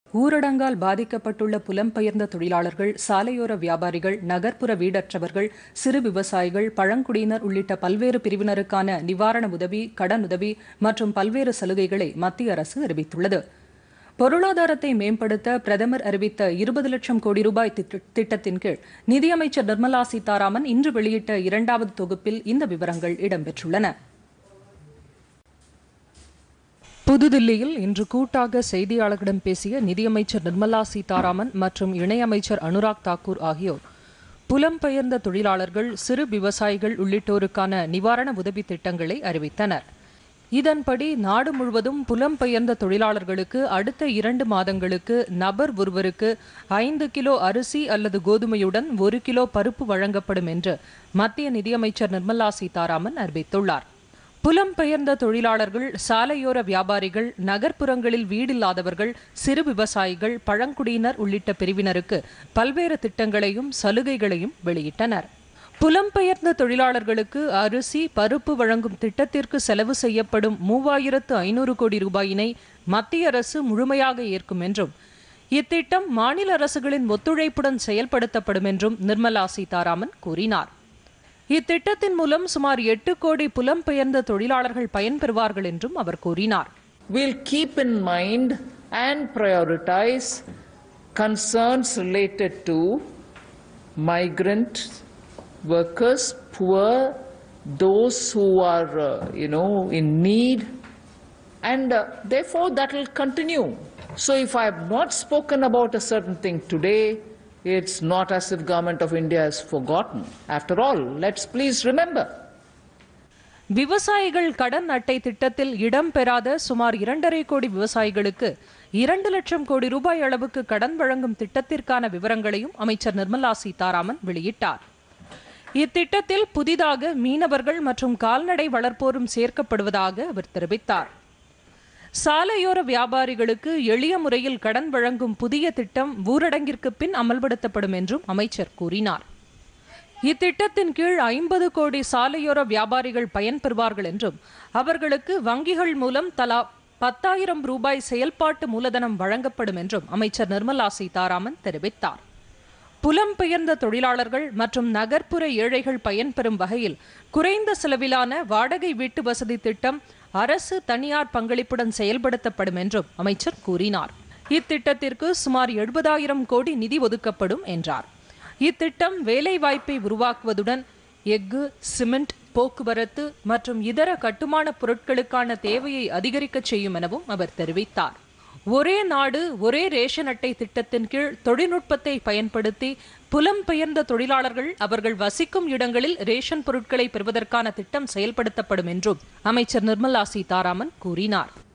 ஊரடங்கால் பாதிக்கப்பட்டுள்ள புலம்பெயர்ந்த தொழிலாளர்கள் சாலையோர வியாபாரிகள் நகர்ப்புற வீடற்றவர்கள் சிறு விவசாயிகள் பழங்குடியினர் உள்ளிட்ட பல்வேறு பிரிவினருக்கான நிவாரண உதவி கடனுதவி மற்றும் பல்வேறு சலுகைகளை மத்திய அரசு அறிவித்துள்ளது பொருளாதாரத்தை மேம்படுத்த பிரதமர் அறிவித்த இருபது லட்சம் கோடி ரூபாய் திட்ட- திட்டத்தின் கீழ் நிதியமைச்சர் நிர்மலா சீதாராமன் இன்று வெளியிட்ட இரண்டாவது தொகுப்பில் இந்த விவரங்கள் இடம்பெற்றுள்ளன புதுதில்லியில் இன்று கூட்டாக செய்தியாளர்களிடம் பேசிய நிதியமைச்சர் நிர்மலா சீதாராமன் மற்றும் இணையமைச்சர் அனுராக் தாக்கூர் ஆகியோர் புலம்பெயர்ந்த தொழிலாளர்கள் சிறு விவசாயிகள் உள்ளிட்டோருக்கான நிவாரண உதவி திட்டங்களை அறிவித்தனர் இதன்படி நாடு முழுவதும் புலம்பெயர்ந்த தொழிலாளர்களுக்கு அடுத்த இரண்டு மாதங்களுக்கு நபர் ஒருவருக்கு ஐந்து கிலோ அரிசி அல்லது கோதுமையுடன் ஒரு கிலோ பருப்பு வழங்கப்படும் என்று மத்திய நிதியமைச்சர் நிர்மலா சீதாராமன் அறிவித்துள்ளார் புலம்பெயர்ந்த தொழிலாளர்கள் சாலையோர வியாபாரிகள் நகர்ப்புறங்களில் வீடில்லாதவர்கள் சிறு விவசாயிகள் பழங்குடியினர் உள்ளிட்ட பிரிவினருக்கு பல்வேறு திட்டங்களையும் சலுகைகளையும் வெளியிட்டனர் புலம்பெயர்ந்த தொழிலாளர்களுக்கு அரிசி பருப்பு வழங்கும் திட்டத்திற்கு செலவு செய்யப்படும் மூவாயிரத்து ஐநூறு கோடி ரூபாயினை மத்திய அரசு முழுமையாக ஏற்கும் என்றும் இத்திட்டம் மாநில அரசுகளின் ஒத்துழைப்புடன் செயல்படுத்தப்படும் என்றும் நிர்மலா சீதாராமன் கூறினார் இத்திட்டத்தின் மூலம் சுமார் எட்டு கோடி புலம்பெயர்ந்த தொழிலாளர்கள் பயன்பெறுவார்கள் என்றும் அவர் கூறினார் We'll keep in mind and prioritize concerns related to migrant workers, poor, those who are, uh, you know, in need, and uh, therefore that will continue. So if I have not spoken about a certain thing today, it's not as if government of India has forgotten. After all, let's please remember. விவசாயிகள் கடன் அட்டை திட்டத்தில் இடம்பெறாத சுமார் இரண்டரை கோடி விவசாயிகளுக்கு இரண்டு லட்சம் கோடி ரூபாய் அளவுக்கு கடன் வழங்கும் திட்டத்திற்கான விவரங்களையும் அமைச்சர் நிர்மலா சீதாராமன் வெளியிட்டார் இத்திட்டத்தில் புதிதாக மீனவர்கள் மற்றும் கால்நடை வளர்ப்போரும் சேர்க்கப்படுவதாக அவர் தெரிவித்தார் சாலையோர வியாபாரிகளுக்கு எளிய முறையில் கடன் வழங்கும் புதிய திட்டம் ஊரடங்கிற்கு பின் அமல்படுத்தப்படும் என்றும் அமைச்சர் கூறினார் இத்திட்டத்தின் கீழ் ஐம்பது கோடி சாலையோர வியாபாரிகள் பயன்பெறுவார்கள் என்றும் அவர்களுக்கு வங்கிகள் மூலம் தலா பத்தாயிரம் ரூபாய் செயல்பாட்டு மூலதனம் வழங்கப்படும் என்றும் அமைச்சர் நிர்மலா சீதாராமன் தெரிவித்தார் புலம்பெயர்ந்த தொழிலாளர்கள் மற்றும் நகர்ப்புற ஏழைகள் பயன்பெறும் வகையில் குறைந்த செலவிலான வாடகை வீட்டு வசதி திட்டம் அரசு தனியார் பங்களிப்புடன் செயல்படுத்தப்படும் என்றும் அமைச்சர் கூறினார் இத்திட்டத்திற்கு சுமார் எழுபதாயிரம் கோடி நிதி ஒதுக்கப்படும் என்றார் இத்திட்டம் வேலைவாய்ப்பை உருவாக்குவதுடன் எஃகு சிமெண்ட் போக்குவரத்து மற்றும் இதர கட்டுமான பொருட்களுக்கான தேவையை அதிகரிக்கச் செய்யும் எனவும் அவர் தெரிவித்தார் ஒரே நாடு ஒரே ரேஷன் அட்டை திட்டத்தின் கீழ் தொழில்நுட்பத்தை பயன்படுத்தி புலம்பெயர்ந்த தொழிலாளர்கள் அவர்கள் வசிக்கும் இடங்களில் ரேஷன் பொருட்களை பெறுவதற்கான திட்டம் செயல்படுத்தப்படும் என்றும் அமைச்சர் நிர்மலா சீதாராமன் கூறினார்